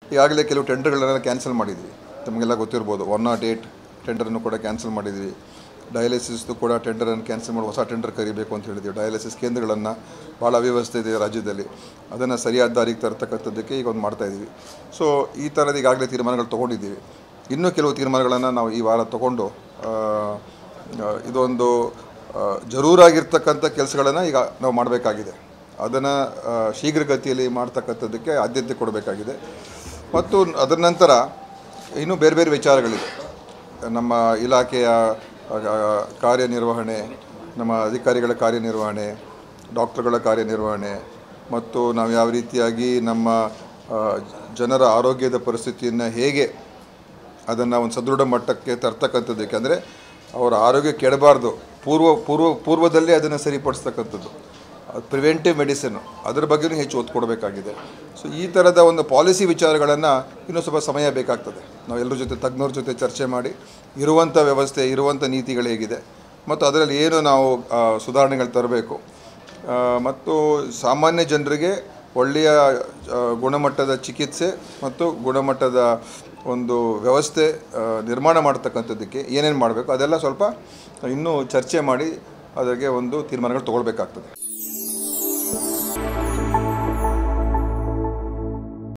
ಈಗಾಗಲೇ ಕೆಲವು ಟೆಂಡರ್ಗಳನ್ನೆಲ್ಲ ಕ್ಯಾನ್ಸಲ್ ಮಾಡಿದ್ವಿ ತಮಗೆಲ್ಲ ಗೊತ್ತಿರ್ಬೋದು ಒನ್ ನಾಟ್ ಏಯ್ಟ್ ಟೆಂಡರನ್ನು ಕೂಡ ಕ್ಯಾನ್ಸಲ್ ಮಾಡಿದ್ವಿ ಡಯಾಲಿಸಿಸ್ದು ಕೂಡ ಟೆಂಡರನ್ನು ಕ್ಯಾನ್ಸಲ್ ಮಾಡಿ ಹೊಸ ಟೆಂಡರ್ ಕರಿಬೇಕು ಅಂತ ಹೇಳಿದ್ವಿ ಡಯಾಲಿಸಿಸ್ ಕೇಂದ್ರಗಳನ್ನು ಭಾಳ ಅವ್ಯವಸ್ಥೆ ಇದೆ ರಾಜ್ಯದಲ್ಲಿ ಅದನ್ನು ಸರಿಯಾದ ದಾರಿಗೆ ತರ್ತಕ್ಕಂಥದ್ದಕ್ಕೆ ಈಗ ಒಂದು ಮಾಡ್ತಾಯಿದ್ದೀವಿ ಸೊ ಈ ಥರದ ಈಗಾಗಲೇ ತೀರ್ಮಾನಗಳು ತೊಗೊಂಡಿದ್ದೀವಿ ಇನ್ನೂ ಕೆಲವು ತೀರ್ಮಾನಗಳನ್ನು ನಾವು ಈ ವಾರ ತೊಗೊಂಡು ಆ, ಆ, ಇದೊಂದು ಆ, ಜರೂರಾಗಿರ್ತಕ್ಕಂಥ ಕೆಲಸಗಳನ್ನು ಈಗ ನಾವು ಮಾಡಬೇಕಾಗಿದೆ ಅದನ್ನು ಶೀಘ್ರಗತಿಯಲ್ಲಿ ಮಾಡ್ತಕ್ಕಂಥದ್ದಕ್ಕೆ ಆದ್ಯತೆ ಕೊಡಬೇಕಾಗಿದೆ ಮತ್ತು ಅದರ ನಂತರ ಇನ್ನೂ ಬೇರೆ ಬೇರೆ ವಿಚಾರಗಳಿದೆ ನಮ್ಮ ಇಲಾಖೆಯ ಆ, ಕಾರ್ಯನಿರ್ವಹಣೆ ನಮ್ಮ ಅಧಿಕಾರಿಗಳ ಕಾರ್ಯನಿರ್ವಹಣೆ ಡಾಕ್ಟರ್ಗಳ ಕಾರ್ಯನಿರ್ವಹಣೆ ಮತ್ತು ನಾವು ಯಾವ ರೀತಿಯಾಗಿ ನಮ್ಮ ಆ, ಜನರ ಆರೋಗ್ಯದ ಪರಿಸ್ಥಿತಿಯನ್ನು ಹೇಗೆ ಅದನ್ನು ಒಂದು ಸದೃಢ ಮಟ್ಟಕ್ಕೆ ತರ್ತಕ್ಕಂಥದ್ದಕ್ಕೆ ಅಂದರೆ ಅವರ ಆರೋಗ್ಯ ಕೆಡಬಾರ್ದು ಪೂರ್ವ ಪೂರ್ವ ಪೂರ್ವದಲ್ಲೇ ಅದನ್ನು ಸರಿಪಡಿಸ್ತಕ್ಕಂಥದ್ದು ಪ್ರಿವೆಂಟಿವ್ ಮೆಡಿಸಿನು ಅದರ ಬಗ್ಗೆಯೂ ಹೆಚ್ಚು ಒತ್ತು ಕೊಡಬೇಕಾಗಿದೆ ಸೊ ಈ ಥರದ ಒಂದು ಪಾಲಿಸಿ ವಿಚಾರಗಳನ್ನು ಇನ್ನೂ ಸ್ವಲ್ಪ ಸಮಯ ಬೇಕಾಗ್ತದೆ ನಾವು ಎಲ್ಲರ ಜೊತೆ ತಜ್ಞರ ಜೊತೆ ಚರ್ಚೆ ಮಾಡಿ ಇರುವಂಥ ವ್ಯವಸ್ಥೆ ಇರುವಂಥ ನೀತಿಗಳು ಹೇಗಿದೆ ಮತ್ತು ಅದರಲ್ಲಿ ಏನು ನಾವು ಆ, ಸುಧಾರಣೆಗಳು ತರಬೇಕು ಆ, ಮತ್ತು ಸಾಮಾನ್ಯ ಜನರಿಗೆ ಒಳ್ಳೆಯ ಆ, ಗುಣಮಟ್ಟದ ಚಿಕಿತ್ಸೆ ಮತ್ತು ಗುಣಮಟ್ಟದ ಒಂದು ವ್ಯವಸ್ಥೆ ಆ, ನಿರ್ಮಾಣ ಮಾಡ್ತಕ್ಕಂಥದ್ದಕ್ಕೆ ಏನೇನು ಮಾಡಬೇಕು ಅದೆಲ್ಲ ಸ್ವಲ್ಪ ಇನ್ನೂ ಚರ್ಚೆ ಮಾಡಿ ಅದಕ್ಕೆ ಒಂದು ತೀರ್ಮಾನಗಳು ತೊಗೊಳ್ಬೇಕಾಗ್ತದೆ